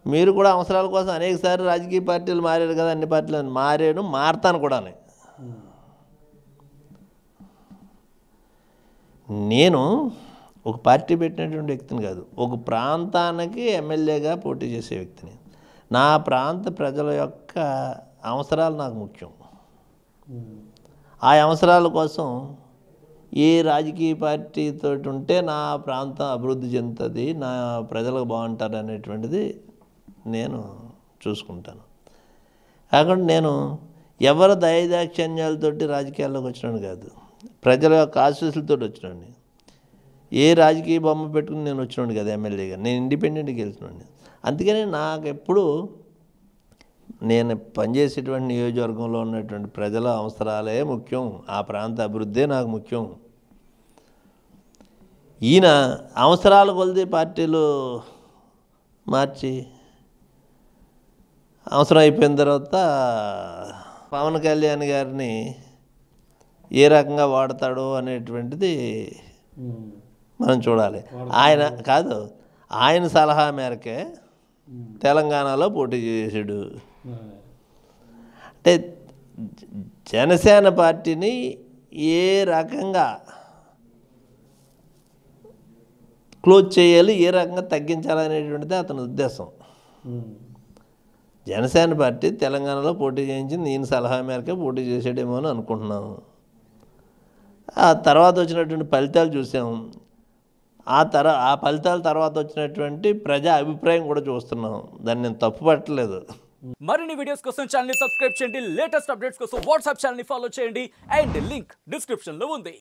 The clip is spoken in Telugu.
మీరు కూడా అవసరాల కోసం అనేకసార్లు రాజకీయ పార్టీలు మారారు కదా అన్ని పార్టీలు మారాను మారతాను కూడా నేను ఒక పార్టీ పెట్టినటువంటి వ్యక్తిని కాదు ఒక ప్రాంతానికి ఎమ్మెల్యేగా పోటీ చేసే వ్యక్తిని నా ప్రాంత ప్రజల యొక్క అవసరాలు నాకు ముఖ్యం ఆ అవసరాల కోసం ఏ రాజకీయ పార్టీతో ఉంటే నా ప్రాంతం అభివృద్ధి చెందుతుంది నా ప్రజలకు బాగుంటారు అనేటువంటిది నేను చూసుకుంటాను కాకుండా నేను ఎవరి దయదాక్షిణ్యాలతోటి రాజకీయాల్లోకి వచ్చినాను కాదు ప్రజల యొక్క ఆశీస్సులతో వచ్చినాను ఏ రాజకీయ బొమ్మ పెట్టుకుని నేను వచ్చినాను కదా ఎమ్మెల్యేగా నేను ఇండిపెండెంట్గా గెలిచినాను అందుకని నాకు ఎప్పుడు నేను పనిచేసేటువంటి నియోజకవర్గంలో ఉన్నటువంటి ప్రజల అవసరాలే ముఖ్యం ఆ ప్రాంత అభివృద్ధే నాకు ముఖ్యం ఈయన అవసరాల కొలిది పార్టీలు మార్చి అవసరం అయిపోయిన తర్వాత పవన్ కళ్యాణ్ గారిని ఏ రకంగా వాడతాడో అనేటువంటిది మనం చూడాలి ఆయన కాదు ఆయన సలహా మేరకే తెలంగాణలో పోటీ చేసాడు అంటే జనసేన పార్టీని ఏ రకంగా క్లోజ్ చేయాలి ఏ రకంగా తగ్గించాలనేటువంటిది అతని ఉద్దేశం జనసేన పార్టీ తెలంగాణలో పోటీ చేయించి నేను సలహా మేరకే పోటీ చేసాడేమో అని అనుకుంటున్నాను ఆ తర్వాత వచ్చినటువంటి ఫలితాలు చూసాం ఆ తర ఆ ఫలితాల తర్వాత వచ్చినటువంటి ప్రజా అభిప్రాయం కూడా చూస్తున్నాం దాన్ని నేను తప్పు పట్టలేదు మరిన్ని వీడియోస్ కోసం ఛానల్ ని సబ్స్క్రైబ్ చేయండి లేటెస్ట్ అప్డేట్స్ కోసం వాట్సాప్ ఛానల్ ని ఫాలో చేయండి అండ్ లింక్ డిస్క్రిప్షన్ లో ఉంది